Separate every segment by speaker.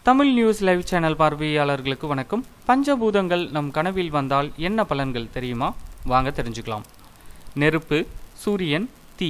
Speaker 1: Tamil news live channel பார்வையாளர்களுக்கு வணக்கம் பஞ்சபூதங்கள் நம் கனவில் வந்தால் என்ன பலன்கள் தெரியுமா வாங்க தெரிஞ்சுக்கலாம் நெருப்பு சூரியன் தீ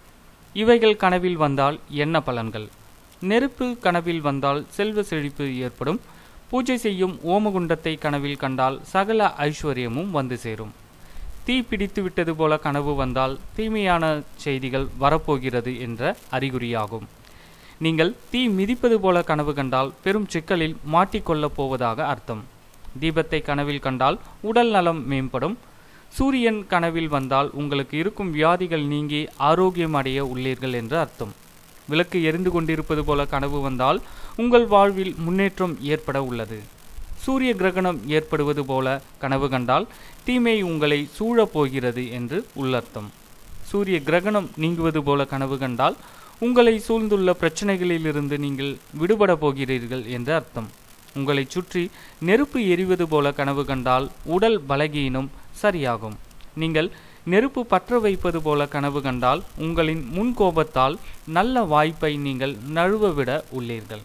Speaker 1: இவைகள் கனவில் வந்தால் என்ன பலன்கள் நெருப்பு கனவில் வந்தால் செல்வ செழிப்பு ஏற்படும் பூஜை செய்யும் ஓமகுண்டத்தை கனவில் கண்டால் சகல ஐஸ்வர்யமும் வந்து சேரும் தீ பிடித்து விட்டது போல கனவு வந்தால் தீமையான செய்திகள் வரப்போகிறது என்ற அறிகுறியாகும் நீங்கள் தீ மிதிப்பது போல கனவு கண்டால் பெரும் சிக்கலில் மாட்டிக்கொள்ளப் போவதாக அர்த்தம் தீபத்தை கனவில் கண்டால் உடல் நலம் மேம்படும் சூரியன் கனவில் வந்தால் உங்களுக்கு இருக்கும் வியாதிகள் நீங்கி ஆரோக்கியம் அடைய உள்ளீர்கள் என்று அர்த்தம் விளக்கு எரிந்து கொண்டிருப்பது போல கனவு வந்தால் உங்கள் வாழ்வில் முன்னேற்றம் ஏற்பட உள்ளது சூரிய கிரகணம் ஏற்படுவது போல கனவு கண்டால் தீமை உங்களை சூழப் போகிறது என்று உள்ளர்த்தம் சூரிய கிரகணம் நீங்குவது போல கனவு கண்டால் உங்களை சூழ்ந்துள்ள பிரச்சனைகளிலிருந்து நீங்கள் விடுபட போகிறீர்கள் என்று அர்த்தம் உங்களை சுற்றி நெருப்பு எரிவது போல கனவு கண்டால் உடல் பலகீனம் சரியாகும் நீங்கள் நெருப்பு பற்ற வைப்பது போல கனவு கண்டால் உங்களின் முன்கோபத்தால் நல்ல வாய்ப்பை நீங்கள் நழுவ விட உள்ளீர்கள்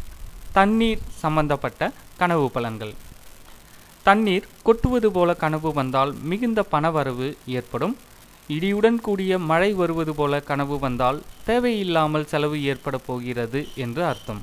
Speaker 1: தண்ணீர் சம்பந்தப்பட்ட கனவு பலன்கள் தண்ணீர் கொட்டுவது போல கனவு வந்தால் மிகுந்த பணவரவு ஏற்படும் இடியுடன் கூடிய மழை வருவது போல கனவு வந்தால் தேவையில்லாமல் செலவு ஏற்பட போகிறது என்று அர்த்தம்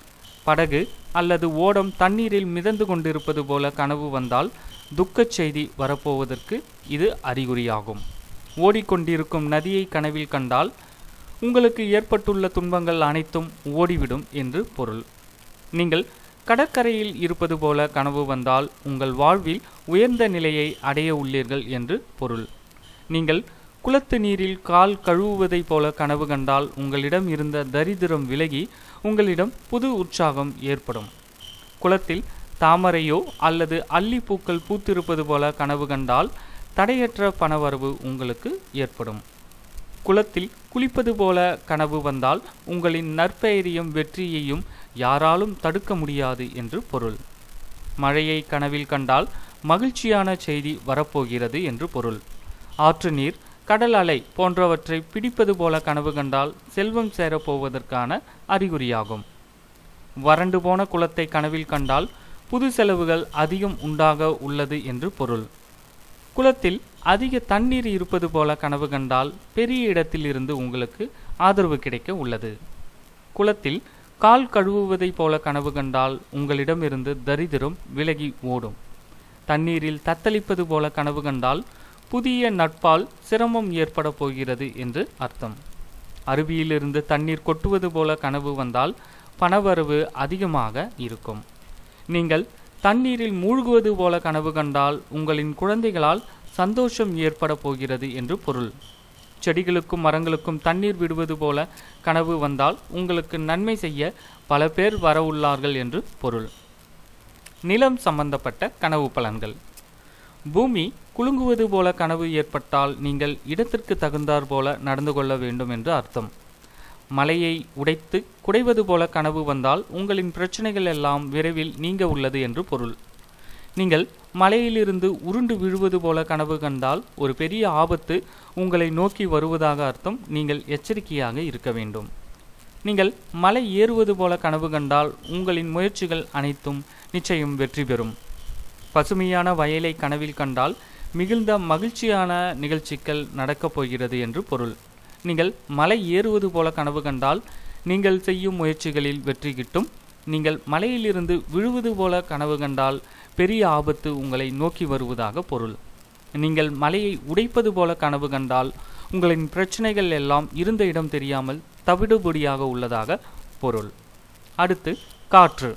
Speaker 1: படகு அல்லது ஓடம் தண்ணீரில் மிதந்து கொண்டிருப்பது போல கனவு வந்தால் துக்கச் செய்தி வரப்போவதற்கு இது அறிகுறியாகும் ஓடிக்கொண்டிருக்கும் நதியை கனவில் கண்டால் உங்களுக்கு ஏற்பட்டுள்ள துன்பங்கள் அனைத்தும் ஓடிவிடும் என்று பொருள் நீங்கள் கடற்கரையில் இருப்பது போல கனவு வந்தால் உங்கள் வாழ்வில் உயர்ந்த நிலையை அடைய உள்ளீர்கள் என்று பொருள் நீங்கள் குளத்து நீரில் கால் கழுவுவதைப் போல கனவு கண்டால் உங்களிடம் இருந்த தரித்திரம் விலகி உங்களிடம் புது உற்சாகம் ஏற்படும் குளத்தில் தாமரையோ அல்லது அல்லிப்பூக்கள் பூத்திருப்பது போல கனவு கண்டால் தடையற்ற பணவரவு உங்களுக்கு ஏற்படும் குளத்தில் குளிப்பது போல கனவு வந்தால் உங்களின் நற்பெயரையும் வெற்றியையும் யாராலும் தடுக்க முடியாது என்று பொருள் மழையை கனவில் கண்டால் மகிழ்ச்சியான செய்தி வரப்போகிறது என்று பொருள் ஆற்று நீர் கடல் அலை போன்றவற்றை பிடிப்பது போல கனவு கண்டால் செல்வம் சேரப்போவதற்கான அறிகுறியாகும் வறண்டு போன குளத்தை கனவில் கண்டால் புது செலவுகள் அதிகம் உண்டாக உள்ளது என்று பொருள் குளத்தில் அதிக தண்ணீர் இருப்பது போல கனவு கண்டால் பெரிய இடத்தில் இருந்து உங்களுக்கு ஆதரவு கிடைக்க உள்ளது குளத்தில் கால் கழுவுவதைப் போல கனவு கண்டால் உங்களிடமிருந்து தரித்திரம் விலகி ஓடும் தண்ணீரில் தத்தளிப்பது போல கனவு கண்டால் புதிய நட்பால் சிரமம் ஏற்பட போகிறது என்று அர்த்தம் அருவியிலிருந்து தண்ணீர் கொட்டுவது போல கனவு வந்தால் பணவரவு அதிகமாக இருக்கும் நீங்கள் தண்ணீரில் மூழ்குவது போல கனவு கண்டால் உங்களின் குழந்தைகளால் சந்தோஷம் ஏற்பட போகிறது என்று பொருள் செடிகளுக்கும் மரங்களுக்கும் தண்ணீர் விடுவது போல கனவு வந்தால் உங்களுக்கு நன்மை செய்ய பல பேர் வர உள்ளார்கள் என்று பொருள் நிலம் சம்பந்தப்பட்ட கனவு பலன்கள் பூமி குலுங்குவது போல கனவு ஏற்பட்டால் நீங்கள் இடத்திற்கு தகுந்தாற் போல நடந்து கொள்ள வேண்டும் என்று அர்த்தம் மலையை உடைத்து குடைவது போல கனவு வந்தால் உங்களின் பிரச்சனைகள் எல்லாம் விரைவில் நீங்க உள்ளது என்று பொருள் நீங்கள் மலையிலிருந்து உருண்டு விழுவது போல கனவு கண்டால் ஒரு பெரிய ஆபத்து உங்களை நோக்கி வருவதாக அர்த்தம் நீங்கள் எச்சரிக்கையாக இருக்க வேண்டும் நீங்கள் மலை ஏறுவது போல கனவு கண்டால் உங்களின் முயற்சிகள் அனைத்தும் நிச்சயம் வெற்றி பெறும் பசுமையான வயலை கனவில் கண்டால் மிகுந்த மகிழ்ச்சியான நிகழ்ச்சிகள் நடக்கப் போகிறது என்று பொருள் நீங்கள் மலை ஏறுவது போல கனவு கண்டால் நீங்கள் செய்யும் முயற்சிகளில் வெற்றி கிட்டும் நீங்கள் மலையிலிருந்து விழுவது போல கனவு கண்டால் பெரிய ஆபத்து உங்களை நோக்கி வருவதாக பொருள் நீங்கள் மலையை உடைப்பது போல கனவு கண்டால் உங்களின் பிரச்சனைகள் எல்லாம் இருந்த இடம் தெரியாமல் தவிடுபொடியாக உள்ளதாக பொருள் அடுத்து காற்று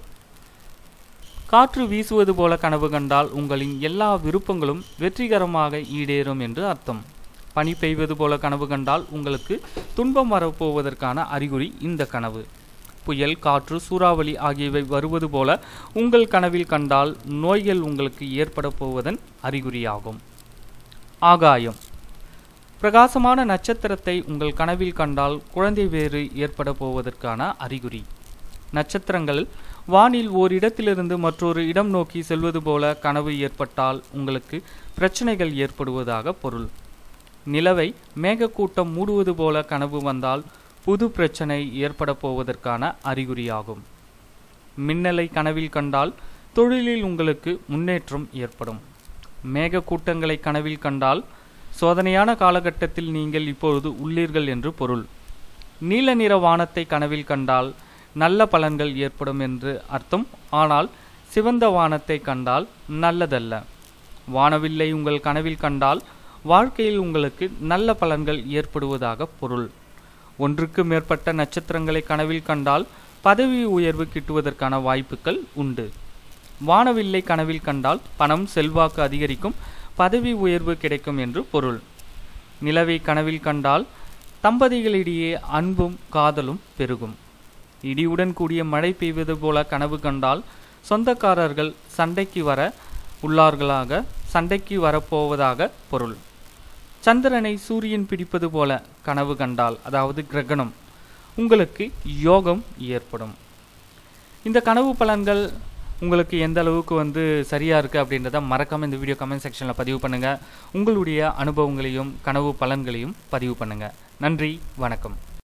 Speaker 1: காற்று வீசுவது போல கனவு கண்டால் உங்களின் எல்லா விருப்பங்களும் வெற்றிகரமாக ஈடேறும் என்று அர்த்தம் பனி பெய்வது போல கனவு கண்டால் உங்களுக்கு துன்பம் வரப்போவதற்கான அறிகுறி இந்த கனவு புயல் காற்று சூறாவளி ஆகியவை வருவது போல உங்கள் கனவில் கண்டால் நோய்கள் உங்களுக்கு ஏற்பட போவதன் அறிகுறியாகும் ஆகாயம் பிரகாசமான நட்சத்திரத்தை உங்கள் கனவில் கண்டால் குழந்தை வேறு ஏற்பட போவதற்கான அறிகுறி நட்சத்திரங்கள் வானில் ஓரிடத்திலிருந்து மற்றொரு இடம் நோக்கி செல்வது போல கனவு ஏற்பட்டால் உங்களுக்கு பிரச்சனைகள் ஏற்படுவதாக பொருள் நிலவை மேகக்கூட்டம் மூடுவது போல கனவு வந்தால் புது பிரச்சனை ஏற்பட போவதற்கான அறிகுறியாகும் மின்னலை கனவில் கண்டால் தொழிலில் உங்களுக்கு முன்னேற்றம் ஏற்படும் மேக கூட்டங்களை கனவில் கண்டால் சோதனையான காலகட்டத்தில் நீங்கள் இப்பொழுது உள்ளீர்கள் என்று பொருள் நீல நிற வானத்தை கனவில் கண்டால் நல்ல பலன்கள் ஏற்படும் என்று அர்த்தம் ஆனால் சிவந்த வானத்தை கண்டால் நல்லதல்ல வானவில்லை உங்கள் கனவில் கண்டால் வாழ்க்கையில் உங்களுக்கு நல்ல பலன்கள் ஏற்படுவதாக பொருள் ஒன்றுக்கு மேற்பட்ட நட்சத்திரங்களை கனவில் கண்டால் பதவி உயர்வு கிட்டுவதற்கான வாய்ப்புகள் உண்டு வானவில்லை கனவில் கண்டால் பணம் செல்வாக்கு அதிகரிக்கும் பதவி உயர்வு கிடைக்கும் என்று பொருள் நிலவை கனவில் கண்டால் தம்பதிகளிடையே அன்பும் காதலும் பெருகும் இடியுடன் கூடிய மழை பெய்வது போல கனவு கண்டால் சொந்தக்காரர்கள் சண்டைக்கு வர உள்ளார்களாக சண்டைக்கு வரப்போவதாக பொருள் சந்திரனை சூரியன் பிடிப்பது போல கனவு கண்டால் அதாவது கிரகணம் உங்களுக்கு யோகம் ஏற்படும் இந்த கனவு பலன்கள் உங்களுக்கு எந்த அளவுக்கு வந்து சரியாக இருக்குது அப்படின்றத மறக்காமல் இந்த வீடியோ கமெண்ட் செக்ஷனில் பதிவு பண்ணுங்கள் உங்களுடைய அனுபவங்களையும் கனவு பலன்களையும் பதிவு பண்ணுங்கள் நன்றி வணக்கம்